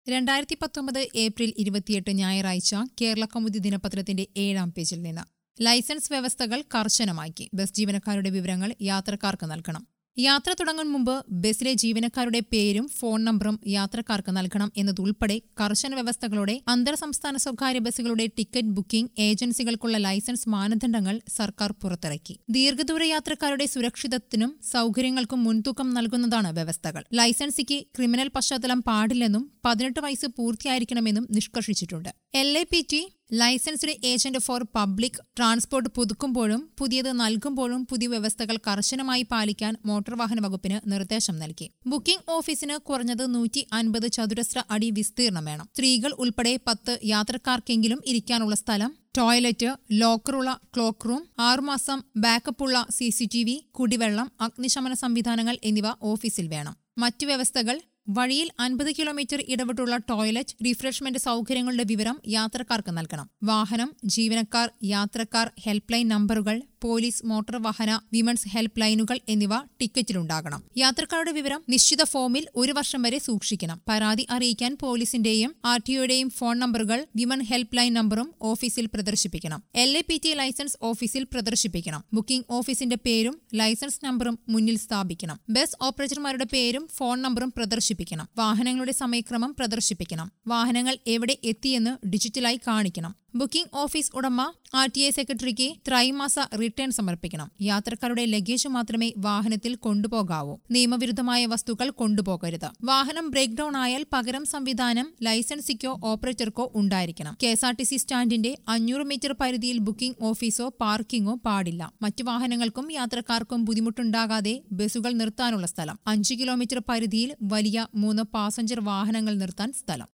രണ്ടായിരത്തി പത്തൊമ്പത് ഏപ്രിൽ ഇരുപത്തിയെട്ട് ഞായറാഴ്ച കേരള കൗമുദി ദിനപത്രത്തിന്റെ ഏഴാം പേജിൽ നിന്ന് ലൈസൻസ് വ്യവസ്ഥകൾ കർശനമാക്കി ബസ് ജീവനക്കാരുടെ വിവരങ്ങൾ യാത്രക്കാർക്ക് നൽകണം യാത്ര തുടങ്ങും മുമ്പ് ബസ്സിലെ ജീവനക്കാരുടെ പേരും ഫോൺ നമ്പറും യാത്രക്കാർക്ക് നൽകണം എന്നതുൾപ്പെടെ കർശന വ്യവസ്ഥകളോടെ അന്തർ സംസ്ഥാന സ്വകാര്യ ബസ്സുകളുടെ ടിക്കറ്റ് ബുക്കിംഗ് ഏജൻസികൾക്കുള്ള ലൈസൻസ് മാനദണ്ഡങ്ങൾ സർക്കാർ പുറത്തിറക്കി ദീർഘദൂര യാത്രക്കാരുടെ സുരക്ഷിതത്വത്തിനും സൗകര്യങ്ങൾക്കും മുൻതൂക്കം നൽകുന്നതാണ് വ്യവസ്ഥകൾ ലൈസൻസിക്ക് ക്രിമിനൽ പശ്ചാത്തലം പാടില്ലെന്നും പതിനെട്ട് വയസ്സ് പൂർത്തിയായിരിക്കണമെന്നും നിഷ്കർഷിച്ചിട്ടുണ്ട് L A P T licensed agent for public transport പുതുക്കുമ്പോഴും പുതിയത് നൽകുമ്പോഴും പുതിയ വ്യവസ്ഥകൾ കർശനമായി പാലിക്കാൻ മോട്ടോർ വാഹന വകുപ്പിന് നിർദ്ദേശം നൽകി ബുക്കിംഗ് ഓഫീസിന് കുറഞ്ഞത് നൂറ്റി അൻപത് ചതുരശ്ര അടി വിസ്തീർണം വേണം സ്ത്രീകൾ ഉൾപ്പെടെ പത്ത് യാത്രക്കാർക്കെങ്കിലും ഇരിക്കാനുള്ള സ്ഥലം ടോയ്ലറ്റ് ലോക്കറുള്ള ക്ലോക്ക് റൂം ആറുമാസം ബാക്കപ്പുള്ള സി സി ടി വി കുടിവെള്ളം അഗ്നിശമന സംവിധാനങ്ങൾ എന്നിവ ഓഫീസിൽ വേണം മറ്റു വ്യവസ്ഥകൾ വഴിയിൽ അൻപത് കിലോമീറ്റർ ഇടവിട്ടുള്ള ടോയ്ലറ്റ് റിഫ്രഷ്മെന്റ് സൗകര്യങ്ങളുടെ വിവരം യാത്രക്കാർക്ക് നൽകണം വാഹനം ജീവനക്കാർ യാത്രക്കാർ ഹെൽപ്പ് ലൈൻ നമ്പറുകൾ പോലീസ് മോട്ടോർ വാഹന വിമൻസ് ഹെൽപ്പ് ലൈനുകൾ എന്നിവ ടിക്കറ്റിലുണ്ടാകണം യാത്രക്കാരുടെ വിവരം നിശ്ചിത ഫോമിൽ ഒരു വർഷം വരെ സൂക്ഷിക്കണം പരാതി അറിയിക്കാൻ പോലീസിന്റെയും ആർ ടിഒയുടെയും ഫോൺ നമ്പറുകൾ വിമൻ ഹെൽപ്പ് ലൈൻ നമ്പറും ഓഫീസിൽ പ്രദർശിപ്പിക്കണം L A P T licence ഓഫീസിൽ പ്രദർശിപ്പിക്കണം ബുക്കിംഗ് ഓഫീസിന്റെ പേരും ലൈസൻസ് നമ്പറും മുന്നിൽ സ്ഥാപിക്കണം ബസ് ഓപ്പറേറ്റർമാരുടെ പേരും ഫോൺ നമ്പറും പ്രദർശിപ്പിക്കണം വാഹനങ്ങളുടെ സമയക്രമം പ്രദർശിപ്പിക്കണം വാഹനങ്ങൾ എവിടെ എത്തിയെന്ന് ഡിജിറ്റലായി കാണിക്കണം ബുക്കിംഗ് ഓഫീസ് ഉടമ ആർ ടി ഐ സെക്രട്ടറിക്ക് ത്രൈമാസ റിട്ടേൺ സമർപ്പിക്കണം യാത്രക്കാരുടെ ലഗേജ് മാത്രമേ വാഹനത്തിൽ കൊണ്ടുപോകാവൂ നിയമവിരുദ്ധമായ വസ്തുക്കൾ കൊണ്ടുപോകരുത് വാഹനം ബ്രേക്ക് ഡൌൺ ആയാൽ പകരം സംവിധാനം ലൈസൻസിക്കോ ഓപ്പറേറ്റർക്കോ ഉണ്ടായിരിക്കണം K S R T C സ്റ്റാൻഡിന്റെ അഞ്ഞൂറ് മീറ്റർ പരിധിയിൽ ബുക്കിംഗ് ഓഫീസോ പാർക്കിങ്ങോ പാടില്ല മറ്റു വാഹനങ്ങൾക്കും യാത്രക്കാർക്കും ബുദ്ധിമുട്ടുണ്ടാകാതെ ബസ്സുകൾ നിർത്താനുള്ള സ്ഥലം അഞ്ച് കിലോമീറ്റർ പരിധിയിൽ വലിയ മൂന്ന് പാസഞ്ചർ വാഹനങ്ങൾ നിർത്താൻ സ്ഥലം